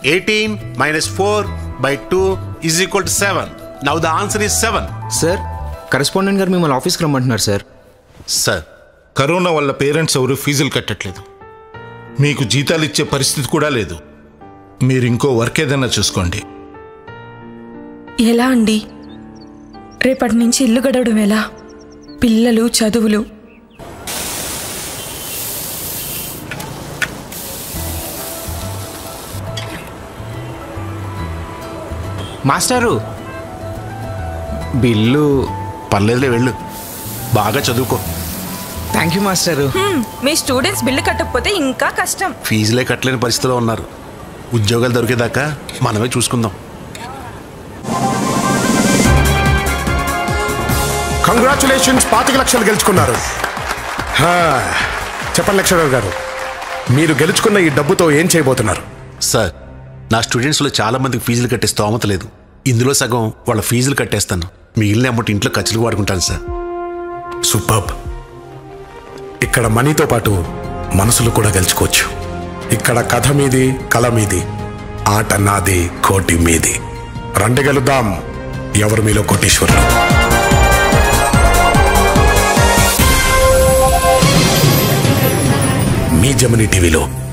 eighteen minus four by two is equal to seven now the answer is seven sir correspondent garu మిమ్మల్ని ఆఫీస్కి రమ్మంటున్నారు sir sir corona వల్ల parents ఎవరు ఫీజులు కట్టట్లేదు మీకు జీతాలు ఇచ్చే పరిస్థితి కూడా లేదు మీరు ఇంకో వర్క్ ఏదైనా చూసుకోండి ఎలా అండి రేపటి నుంచి ఇల్లు గడవడం ఎలా పిల్లలు చదువులు మాస్టారు బిల్లు పర్లేదులే వెళ్ళు బాగా చదువుకో థ్యాంక్ యూ మాస్టారు హ్మ్, మీ స్టూడెంట్స్ బిల్లు కట్టకపోతే ఇంకా కష్టం ఫీజులే కట్టలేని పరిస్థితిలో ఉన్నారు ఉద్యోగాలు దొరికేదాకా మనమే చూసుకుందాం కంగ్రాచులేషన్స్ పాతిక లక్షలు గెలుచుకున్నారు హా, చెప్పండి లెక్చరర్ గారు మీరు గెలుచుకున్న ఈ డబ్బుతో ఏం చేయబోతున్నారు సార్ నా స్టూడెంట్స్లో చాలా మందికి ఫీజులు కట్టే స్తోమత లేదు ఇందులో సగం వాళ్ళ ఫీజులు కట్టేస్తాను మిగిలిన అమౌంట్ ఇంట్లో ఖర్చులు వాడుకుంటాను సార్ సూపర్ ఇక్కడ మనీతో పాటు మనసులు కూడా గెలుచుకోవచ్చు ఇక్కడ కథ మీది కళ మీది ఆట నాది కోటి మీది రండి గెలుద్దాం ఎవరు మీలో కోటీశ్వరులు మీ జమినీ టీవీలో